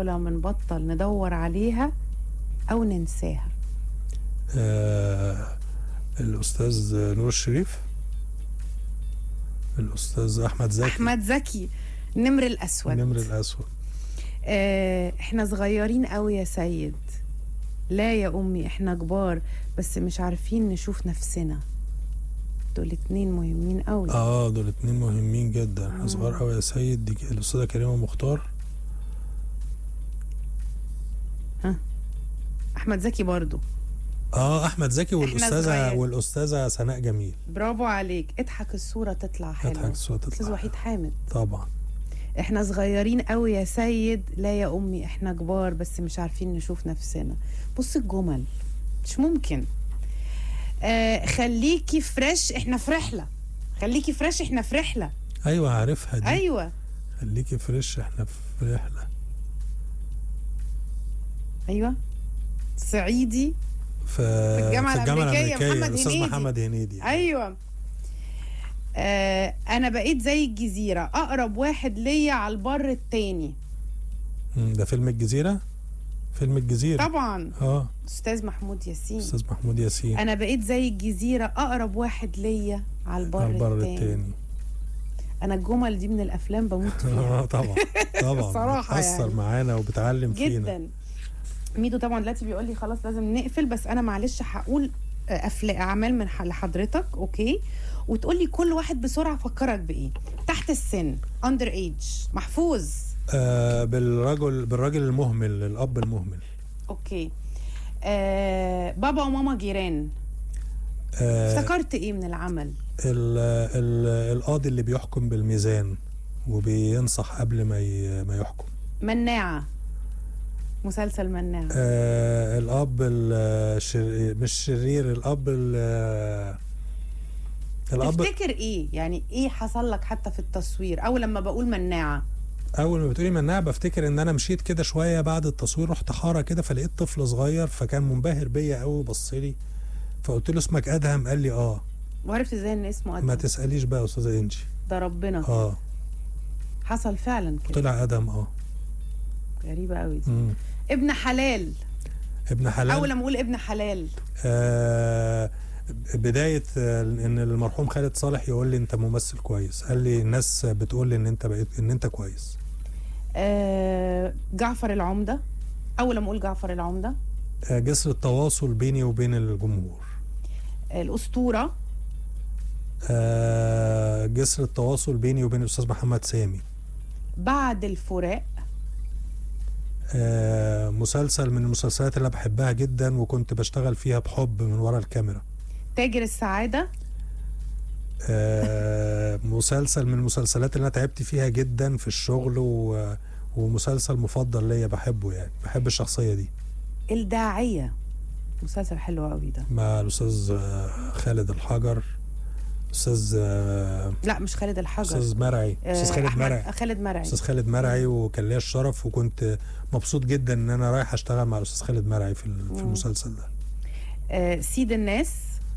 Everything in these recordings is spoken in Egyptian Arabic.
معقولة بنبطل ندور عليها أو ننساها آه الاستاذ نور الشريف الاستاذ احمد زكي أحمد زكي النمر الأسود النمر الاسود آه احنا صغيرين قوي يا سيد لا يا امي احنا كبار بس مش عارفين نشوف نفسنا دول اتنين مهمين قوي اه دول اتنين مهمين جدا احنا صغار قوي يا سيد دي الاستاذه كريمه مختار احمد زكي برضو اه احمد زكي والاستاذه صغير. والاستاذه سناء جميل برافو عليك اضحك الصورة تطلع حلوة اضحك الصوت استاذ تطلع وحيد حامد طبعا احنا صغيرين قوي يا سيد لا يا امي احنا كبار بس مش عارفين نشوف نفسنا بص الجمل مش ممكن آه خليكي فريش احنا في رحله خليكي فريش احنا في رحله ايوه عارفها دي ايوه خليكي فريش احنا في رحله ايوه صعيدي في الجامعة في الجامعه الأمريكية، الامريكيه محمد الاستاذ هنيدي. محمد هنيدي ايوه آه انا بقيت زي الجزيره اقرب واحد ليا على البر التاني مم، ده فيلم الجزيره فيلم الجزيره طبعا اه استاذ محمود ياسين استاذ محمود ياسين انا بقيت زي الجزيره اقرب واحد ليا على البر, على البر التاني. التاني انا الجمل دي من الافلام بموت فيها اه طبعا طبعا الصراحة بتأثر يعني. معانا وبتعلم فينا جدا ميدو طبعا دلوقتي بيقول لي خلاص لازم نقفل بس انا معلش هقول افلام اعمال من ح- لحضرتك اوكي وتقول لي كل واحد بسرعه فكرك بايه تحت السن اندر ايج محفوظ آه بالرجل بالراجل المهمل الاب المهمل اوكي آه بابا وماما جيران آه افتكرت ايه من العمل ال ال القاضي اللي بيحكم بالميزان وبينصح قبل ما ي- ما يحكم مناعه مسلسل مناعه آه الاب الشر... مش شرير الاب ال- الاب تفتكر ايه يعني ايه حصل لك حتى في التصوير او لما بقول مناعه اول ما بتقولي مناع بفتكر ان انا مشيت كده شويه بعد التصوير رحت حاره كده فلقيت طفل صغير فكان منبهر بيا قوي بص لي فقلت له اسمك ادهم قال لي اه وعرفت ازاي ان اسمه ما ادم تساليش بقى يا استاذه انجي ده ربنا اه حصل فعلا كده طلع ادهم اه غريبه قوي دي مم. ابن حلال ابن حلال اول لما اقول ابن حلال آه بدايه آه، ان المرحوم خالد صالح يقول لي انت ممثل كويس قال لي الناس بتقول لي ان انت بقيت ان انت كويس آه جعفر العمده اول لما اقول جعفر العمده آه جسر التواصل بيني وبين الجمهور آه الاسطوره آه جسر التواصل بيني وبين الاستاذ محمد سامي بعد الفراق آه مسلسل من المسلسلات اللي أنا بحبها جدا وكنت بشتغل فيها بحب من ورا الكاميرا تاجر السعاده آه مسلسل من المسلسلات اللي انا تعبت فيها جدا في الشغل و... ومسلسل مفضل ليا بحبه يعني بحب الشخصيه دي الداعيه مسلسل حلو قوي ده مع الاستاذ آه، خالد الحجر استاذ آه، لا مش خالد الحجر استاذ مرعي آه، استاذ خالد أحمد- مرعي خالد مرعي استاذ خالد مرعي وكان ليا الشرف وكنت مبسوط جدا ان انا رايح اشتغل مع الاستاذ خالد مرعي في ال- في مم. المسلسل ده آه سيد الناس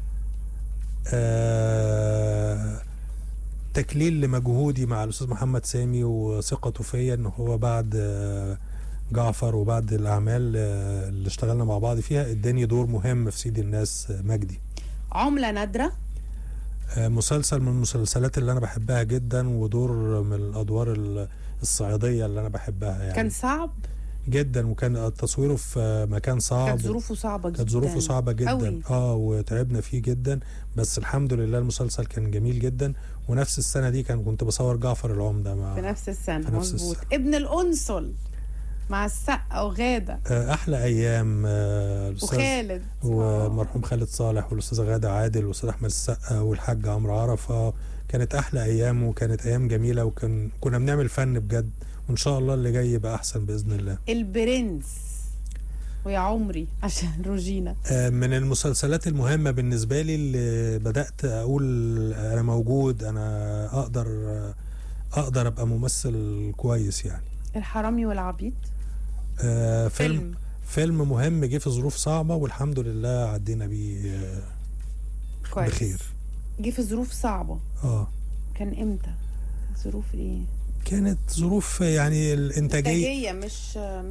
آه، تكليل لمجهودي مع الاستاذ محمد سامي وثقته فيا ان هو بعد آه، جعفر وبعد الاعمال آه، اللي اشتغلنا مع بعض فيها اداني دور مهم في سيد الناس آه، مجدي عمله نادره آه، مسلسل من المسلسلات اللي انا بحبها جدا ودور من الادوار ال- الصعيديه اللي انا بحبها يعني كان صعب جدا وكان تصويره في مكان صعب كانت ظروفه صعبه جدا كانت ظروفه صعبة جدا أوي. اه وتعبنا فيه جدا بس الحمد لله المسلسل كان جميل جدا ونفس السنة دي كان كنت بصور جعفر العمدة مع في نفس السنه في نفس مظبوط السنة. ابن القنصل مع السقا وغاده آه احلى ايام آه الاستاذ وخالد والمرحوم خالد صالح والاستاذ غادة عادل والاستاذ احمد السقا والحاج عمرو عرفة كانت احلى ايام وكانت ايام جميلة وكان كنا بنعمل فن بجد وان شاء الله اللي جاي يبقى احسن باذن الله البرنس ويا عمري عشان روجينا آه، من المسلسلات المهمة بالنسبة لي اللي بدأت أقول أنا موجود أنا أقدر أقدر أبقى ممثل كويس يعني الحرامي والعبيط آه، فيلم فيلم فيلم مهم جه في ظروف صعبة والحمد لله عدينا بيه آه، كويس بخير جه في ظروف صعبه اه كان امتى ظروف ايه كانت ظروف يعني الإنتاجية انتاجيه مش